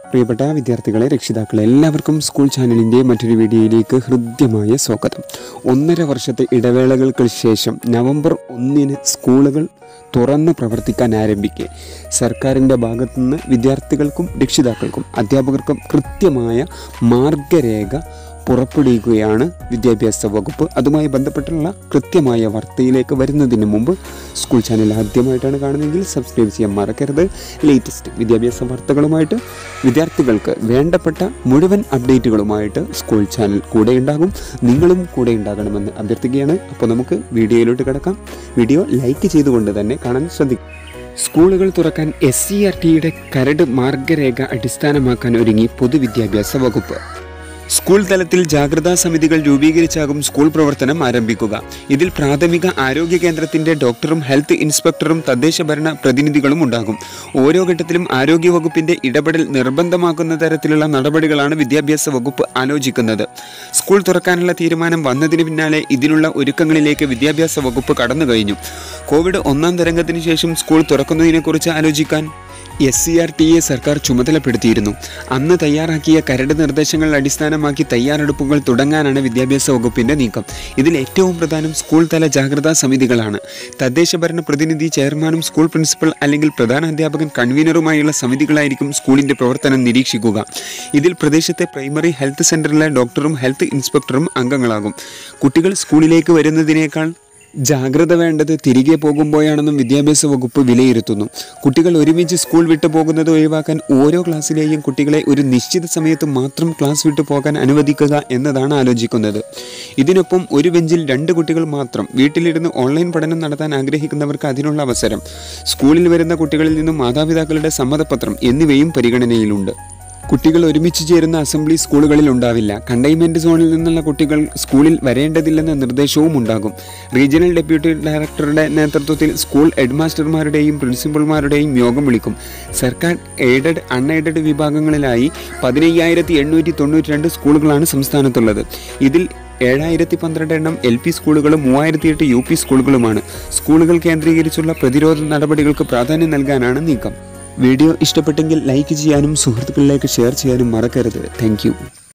പ്രിയപ്പെട്ട വിദ്യാർത്ഥികളെ രക്ഷിതാക്കളെ എല്ലാവർക്കും സ്കൂൾ ചാനലിൻ്റെ മറ്റൊരു വീഡിയോയിലേക്ക് ഹൃദ്യമായ സ്വാഗതം ഒന്നര വർഷത്തെ ഇടവേളകൾക്ക് ശേഷം നവംബർ ഒന്നിന് സ്കൂളുകൾ തുറന്ന് പ്രവർത്തിക്കാൻ ആരംഭിക്കെ സർക്കാരിൻ്റെ ഭാഗത്തുനിന്ന് വിദ്യാർത്ഥികൾക്കും രക്ഷിതാക്കൾക്കും അധ്യാപകർക്കും കൃത്യമായ മാർഗരേഖ പുറപ്പെടുവിക്കുകയാണ് വിദ്യാഭ്യാസ വകുപ്പ് അതുമായി ബന്ധപ്പെട്ടുള്ള കൃത്യമായ വാർത്തയിലേക്ക് വരുന്നതിന് മുമ്പ് സ്കൂൾ ചാനൽ ആദ്യമായിട്ടാണ് കാണുന്നതെങ്കിൽ സബ്സ്ക്രൈബ് ചെയ്യാൻ മറക്കരുത് ലേറ്റസ്റ്റ് വിദ്യാഭ്യാസ വാർത്തകളുമായിട്ട് വിദ്യാർത്ഥികൾക്ക് വേണ്ടപ്പെട്ട മുഴുവൻ അപ്ഡേറ്റുകളുമായിട്ട് സ്കൂൾ ചാനൽ കൂടെ ഉണ്ടാകും നിങ്ങളും കൂടെ ഉണ്ടാകണമെന്ന് അഭ്യർത്ഥിക്കുകയാണ് അപ്പോൾ നമുക്ക് വീഡിയോയിലോട്ട് കിടക്കാം വീഡിയോ ലൈക്ക് ചെയ്തുകൊണ്ട് തന്നെ കാണാൻ ശ്രദ്ധിക്കും സ്കൂളുകൾ തുറക്കാൻ എസ് സി ആർ ടിയുടെ കരട് മാർഗരേഖ അടിസ്ഥാനമാക്കാൻ ഒരുങ്ങി പൊതുവിദ്യാഭ്യാസ വകുപ്പ് സ്കൂൾ തലത്തിൽ ജാഗ്രതാ സമിതികൾ രൂപീകരിച്ചാകും സ്കൂൾ പ്രവർത്തനം ആരംഭിക്കുക ഇതിൽ പ്രാഥമിക ആരോഗ്യ കേന്ദ്രത്തിന്റെ ഡോക്ടറും ഹെൽത്ത് ഇൻസ്പെക്ടറും തദ്ദേശ ഭരണ പ്രതിനിധികളും ഉണ്ടാകും ഓരോ ഘട്ടത്തിലും ആരോഗ്യ വകുപ്പിന്റെ ഇടപെടൽ നിർബന്ധമാക്കുന്ന തരത്തിലുള്ള നടപടികളാണ് വിദ്യാഭ്യാസ വകുപ്പ് ആലോചിക്കുന്നത് സ്കൂൾ തുറക്കാനുള്ള തീരുമാനം വന്നതിന് പിന്നാലെ ഇതിനുള്ള ഒരുക്കങ്ങളിലേക്ക് വിദ്യാഭ്യാസ വകുപ്പ് കടന്നു കഴിഞ്ഞു കോവിഡ് ഒന്നാം തരംഗത്തിന് ശേഷം സ്കൂൾ തുറക്കുന്നതിനെക്കുറിച്ച് ആലോചിക്കാൻ എസ് സി ആർ ടിയെ സർക്കാർ ചുമതലപ്പെടുത്തിയിരുന്നു അന്ന് തയ്യാറാക്കിയ കരട് നിർദ്ദേശങ്ങൾ അടിസ്ഥാനമാക്കി തയ്യാറെടുപ്പുകൾ തുടങ്ങാനാണ് വിദ്യാഭ്യാസ വകുപ്പിന്റെ നീക്കം ഇതിൽ ഏറ്റവും പ്രധാനം സ്കൂൾ തല ജാഗ്രതാ സമിതികളാണ് തദ്ദേശ ഭരണ പ്രതിനിധി ചെയർമാനും സ്കൂൾ പ്രിൻസിപ്പൽ അല്ലെങ്കിൽ പ്രധാന അധ്യാപകൻ കൺവീനറുമായുള്ള സമിതികളായിരിക്കും സ്കൂളിന്റെ പ്രവർത്തനം നിരീക്ഷിക്കുക ഇതിൽ പ്രദേശത്തെ പ്രൈമറി ഹെൽത്ത് സെന്ററിലെ ഡോക്ടറും ഹെൽത്ത് ഇൻസ്പെക്ടറും അംഗങ്ങളാകും കുട്ടികൾ സ്കൂളിലേക്ക് വരുന്നതിനേക്കാൾ ജാഗ്രത വേണ്ടത് തിരികെ പോകുമ്പോഴാണെന്നും വിദ്യാഭ്യാസ വകുപ്പ് വിലയിരുത്തുന്നു കുട്ടികൾ ഒരുമിച്ച് സ്കൂൾ വിട്ടു പോകുന്നത് ഒഴിവാക്കാൻ ഓരോ ക്ലാസ്സിലെയും കുട്ടികളെ ഒരു നിശ്ചിത സമയത്ത് മാത്രം ക്ലാസ് വിട്ടു പോകാൻ അനുവദിക്കുക എന്നതാണ് ആലോചിക്കുന്നത് ഇതിനൊപ്പം ഒരു ബെഞ്ചിൽ രണ്ട് കുട്ടികൾ മാത്രം വീട്ടിലിരുന്ന് ഓൺലൈൻ പഠനം നടത്താൻ ആഗ്രഹിക്കുന്നവർക്ക് അതിനുള്ള അവസരം സ്കൂളിൽ വരുന്ന കുട്ടികളിൽ നിന്നും മാതാപിതാക്കളുടെ സമ്മതപത്രം എന്നിവയും പരിഗണനയിലുണ്ട് കുട്ടികൾ ഒരുമിച്ച് ചേരുന്ന അസംബ്ലി സ്കൂളുകളിൽ ഉണ്ടാവില്ല കണ്ടെയ്ൻമെന്റ് സോണിൽ നിന്നുള്ള കുട്ടികൾ സ്കൂളിൽ വരേണ്ടതില്ലെന്ന നിർദ്ദേശവും ഉണ്ടാകും റീജിയണൽ ഡെപ്യൂട്ടി ഡയറക്ടറുടെ നേതൃത്വത്തിൽ സ്കൂൾ ഹെഡ്മാസ്റ്റർമാരുടെയും പ്രിൻസിപ്പൽമാരുടെയും യോഗം വിളിക്കും സർക്കാർ എയ്ഡഡ് അൺഎയ്ഡഡ് വിഭാഗങ്ങളിലായി പതിനയ്യായിരത്തി എണ്ണൂറ്റി തൊണ്ണൂറ്റി രണ്ട് സ്കൂളുകളാണ് സംസ്ഥാനത്തുള്ളത് ഇതിൽ ഏഴായിരത്തി പന്ത്രണ്ട് എണ്ണം എൽ പി സ്കൂളുകളും മൂവായിരത്തി എട്ട് യു പി സ്കൂളുകളുമാണ് സ്കൂളുകൾ കേന്ദ്രീകരിച്ചുള്ള പ്രതിരോധ നടപടികൾക്ക് പ്രാധാന്യം നൽകാനാണ് നീക്കം വീഡിയോ ഇഷ്ടപ്പെട്ടെങ്കിൽ ലൈക്ക് ചെയ്യാനും സുഹൃത്തുക്കളിലേക്ക് ഷെയർ ചെയ്യാനും മറക്കരുത് താങ്ക്